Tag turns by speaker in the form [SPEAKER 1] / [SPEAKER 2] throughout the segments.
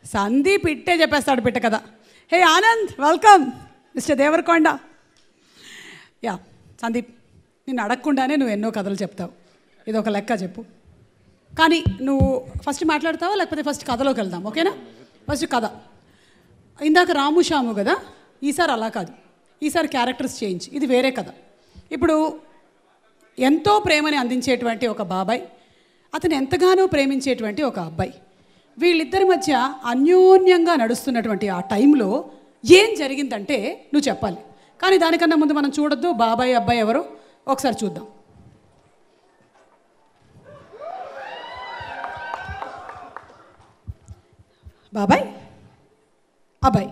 [SPEAKER 1] సందీప్ ఇట్టే చెప్పేస్తాడు పిట్ట కదా hey Anand welcome mister Devarakonda yeah Sandeep నిన్ను అడగకుండానే నువ్వు ఎన్నో కథలు చెప్తావు ఇది ఒక లెక్క చెప్పు కానీ నువ్వు ఫస్ట్ మాట్లాడతావా లేకపోతే ఫస్ట్ కథలోకి వెళ్దాం ఓకేనా ఫస్ట్ కథ ఇందాక రాము షాము కదా ఈసారి అలా కాదు ఈసారి క్యారెక్టర్స్ చేంజ్ ఇది వేరే కథ ఇప్పుడు ఎంతో ప్రేమని అందించేటువంటి ఒక బాబాయ్ అతను ఎంతగానో ప్రేమించేటువంటి ఒక అబ్బాయి వీళ్ళిద్దరి మధ్య అన్యోన్యంగా నడుస్తున్నటువంటి ఆ టైంలో ఏం జరిగిందంటే నువ్వు చెప్పాలి కానీ దానికన్నా ముందు మనం చూడొద్దు బాబాయ్ అబ్బాయి ఎవరో ఒకసారి చూద్దాం బాబాయ్ అబ్బాయి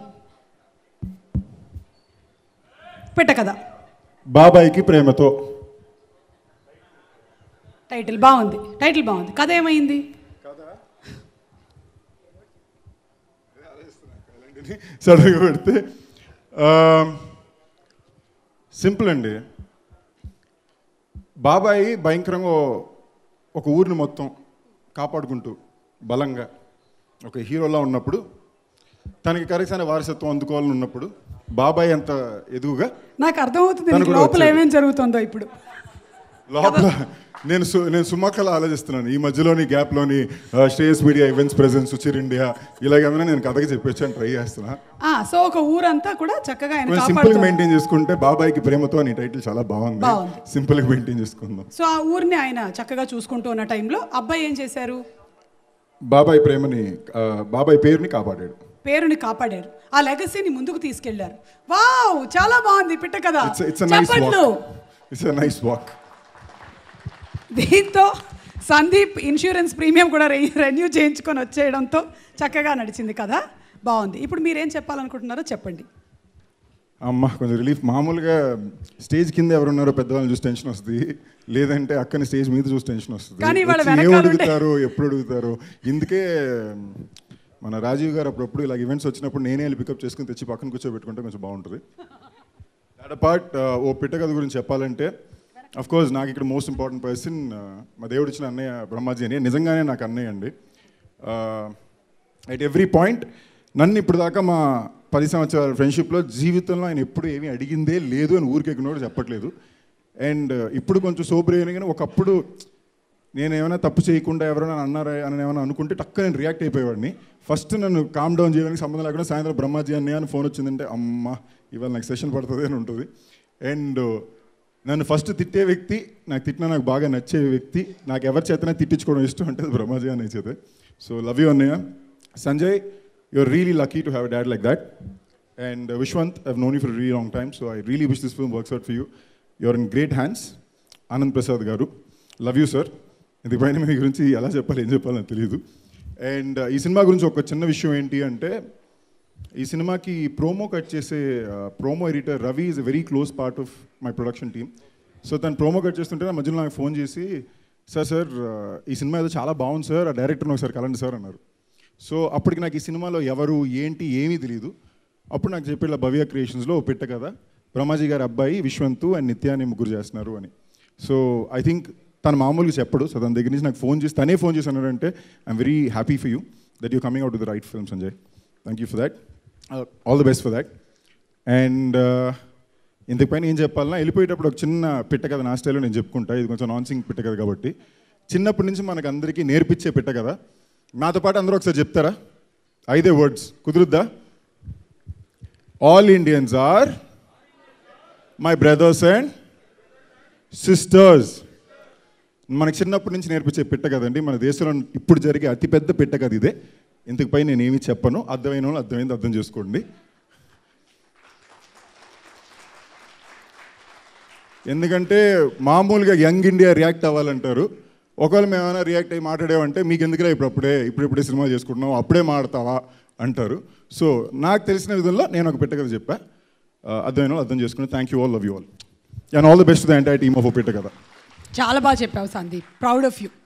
[SPEAKER 1] పెట్ట కదా
[SPEAKER 2] బాబాయికి ప్రేమతో
[SPEAKER 1] టైటిల్ బాగుంది టైటిల్ బాగుంది కథ ఏమైంది
[SPEAKER 2] సడన్గా పెడితే సింపుల్ అండి బాబాయి భయంకరంగా ఒక ఊరిని మొత్తం కాపాడుకుంటూ బలంగా ఒక హీరోలా ఉన్నప్పుడు తనకి కరెక్ట్ వారసత్వం అందుకోవాలని ఉన్నప్పుడు బాబాయ్ అంత ఎదుగుగా
[SPEAKER 1] నాకు అర్థమవుతుంది
[SPEAKER 2] తను
[SPEAKER 1] నీకు
[SPEAKER 2] కూడా
[SPEAKER 1] లోపల
[SPEAKER 2] వచ్చాడు.
[SPEAKER 1] ఏమేం జరుగుతుందో ఇప్పుడు
[SPEAKER 2] లోపల నేను సు నేను సుమక్కల ఆలోచిస్తున్నాను ఈ మధ్యలోని గ్యాప్లోని Shreyas media events presence Suchir India ఇలాగేమైనా నేను కథకి చెప్పొచ్చాను ట్రై చేస్తున్నా
[SPEAKER 1] ఆ, సో ఒక ఊరంతా కూడా చక్కగా ఆయన
[SPEAKER 2] కొంచెం సింపుల్గా
[SPEAKER 1] కాపాడుతుంది
[SPEAKER 2] మెయింటైన్ చేసుకుంటే బాబాయ్కి ప్రేమతో అని టైటిల్ చాలా బాగుంది
[SPEAKER 1] బాగుంది.
[SPEAKER 2] సింపుల్గా మెయింటైన్ చేసుకుందాం
[SPEAKER 1] సో ఆ ఊరిని ఆయన చక్కగా చూసుకుంటూ ఉన్న టైంలో అబ్బాయి ఏం చేశారు
[SPEAKER 2] బాబాయ్ ప్రేమని ఆ, బాబాయ్ పేరుని కాపాడాడు
[SPEAKER 1] పేరుని కాపాడారు ఆ లెగసీని ముందుకు తీసుకెళ్లారు వావ్ చాలా బాగుంది పిట్ట కదా
[SPEAKER 2] ఇట్స్ ఇట్స్ నైస్
[SPEAKER 1] చప్పట్లు
[SPEAKER 2] వాక్ ఇట్స్ నైస్ వాక్
[SPEAKER 1] దీంతో సందీప్ ఇన్సూరెన్స్ ప్రీమియం కూడా రె రెన్యూ చేయించుకొని వచ్చేయడంతో చక్కగా నడిచింది కదా బాగుంది ఇప్పుడు మీరేం చెప్పాలనుకుంటున్నారో చెప్పండి
[SPEAKER 2] అమ్మ కొంచెం రిలీఫ్ మామూలుగా స్టేజ్ కింద ఎవరున్నారో పెద్దవాళ్ళని చూసి టెన్షన్ వస్తుంది లేదంటే అక్కని స్టేజ్ మీద చూసి టెన్షన్ వస్తుంది
[SPEAKER 1] కానీ వాళ్ళ
[SPEAKER 2] వచ్చి ఏం
[SPEAKER 1] వెనకాల ఉండే-
[SPEAKER 2] అడుగుతారు ఎప్పుడు అడుగుతారు ఇందుకే మన రాజీవ్ గారు అప్పుడప్పుడు ఇలా ఈవెంట్స్ వచ్చినప్పుడు నేనే వెళ్ళి పికప్ చేసుకుని తెచ్చి పక్కన కూర్చోబెట్టుకుంటే కొంచెం బాగుంటుంది దాట్ పార్ట్ ఓ పిట్ట కథ గురించి చెప్పాలంటే అఫ్ కోర్స్ నాకు ఇక్కడ మోస్ట్ ఇంపార్టెంట్ పర్సన్ మా దేవుడు ఇచ్చిన అన్నయ్య బ్రహ్మాజీ అని నిజంగానే నాకు అన్నయ్య అండి అట్ ఎవ్రీ పాయింట్ నన్ను ఇప్పుడు దాకా మా పది సంవత్సరాల ఫ్రెండ్షిప్లో జీవితంలో ఆయన ఎప్పుడు ఏమీ అడిగిందే లేదు అని ఊరికెక్కినోడు చెప్పట్లేదు అండ్ ఇప్పుడు కొంచెం సోబర్ అయినా కానీ ఒకప్పుడు నేను ఏమైనా తప్పు చేయకుండా ఎవరైనా అన్నారా అని ఏమైనా అనుకుంటే టక్క నేను రియాక్ట్ అయిపోయేవాడిని ఫస్ట్ నన్ను కామ్ డౌన్ చేయడానికి సంబంధం లేకుండా సాయంత్రం బ్రహ్మాజీ అన్నయ్య అని ఫోన్ వచ్చిందంటే అమ్మ ఇవాళ నాకు సెషన్ పడుతుంది అని ఉంటుంది అండ్ నన్ను ఫస్ట్ తిట్టే వ్యక్తి నాకు తిట్టినా నాకు బాగా నచ్చే వ్యక్తి నాకు ఎవరి చేతనే తిట్టించుకోవడం ఇష్టం అంటే అది బ్రహ్మాజీ అన్నయ్య చేతే సో లవ్ యూ అన్నయ్య Sanjay you're really lucky to have dad like that and Viswanth I've known you for really long time so I really wish this film works out for you you're in great hands Anand Prasad garu love you sir ఇందుపైన మీ గురించి ఎలా చెప్పాలి ఏం చెప్పాలో నాకు తెలియదు and ఈ సినిమా గురించి ఒక చిన్న విషయం ఏంటి అంటే ఈ సినిమాకి ప్రోమో కట్ చేసే promo editor Ravi is a very close part of my production team so తను ప్రోమో కట్ చేస్తుంటే నా మధ్యలో నాకు ఫోన్ చేసి సార్ సార్ ఈ సినిమా ఏదో చాలా బాగుంది సార్ ఆ డైరెక్టర్ని ఒకసారి కలండి సార్ అన్నారు సో అప్పటికి నాకు ఈ సినిమాలో ఎవరు ఏంటి ఏమీ తెలియదు అప్పుడు నాకు చెప్పేలా భవ్య క్రియేషన్స్లో పెట్ట కదా బ్రహ్మాజీ గారి అబ్బాయి విశ్వంతు అండ్ నిత్యాన్ని ముగ్గురు చేస్తున్నారు అని సో ఐ థింక్ తను మామూలుగా చెప్పడు సో తన దగ్గర నుంచి నాకు ఫోన్ చేసి తనే ఫోన్ చేసి అన్నాడంటే I'm very happy for you that you coming out the right film Sanjay thank you for that all the best for that and ఇంతకుపైన ఏం చెప్పాలన్నా వెళ్ళిపోయేటప్పుడు ఒక చిన్న పిట్ట కథ నా స్టైల్లో నేను చెప్పుకుంటా ఇది కొంచెం నాన్ సింగ్ పిట్ట కథ కాబట్టి చిన్నప్పటి నుంచి మనకు అందరికీ నేర్పించే పిట్ట కదా నాతో పాటు అందరూ ఒకసారి చెప్తారా ఐదే వర్డ్స్ కుదురుద్దా all Indians are my brothers and sisters మనకి చిన్నప్పటి నుంచి నేర్పించే పెట్ట కదండి మన దేశంలో ఇప్పుడు జరిగే అతిపెద్ద పెట్ట కథ ఇదే ఇంతకుపై నేను ఏమీ చెప్పను అర్థమైన వాళ్ళు అర్థమైంది అర్థం చేసుకోండి ఎందుకంటే మామూలుగా యంగ్ ఇండియా రియాక్ట్ అవ్వాలంటారు ఒకవేళ మేము ఏమైనా రియాక్ట్ అయ్యి మాట్లాడేవంటే మీకు ఎందుకురా ఇప్పుడు అప్పుడే ఇప్పుడు ఇప్పుడే సినిమా చేసుకుంటున్నావు అప్పుడే మాడతావా అంటారు సో నాకు తెలిసిన విధంలో నేను ఒక పెట్ట కథ చెప్పా ఆ, అర్థమైన వాళ్ళు అర్థం చేసుకుని thank you all love you all and all the best the entire team of Pitta Katha
[SPEAKER 1] చాలా బాగా చెప్పావు సందీప్ ప్రౌడ్ ఆఫ్ యూ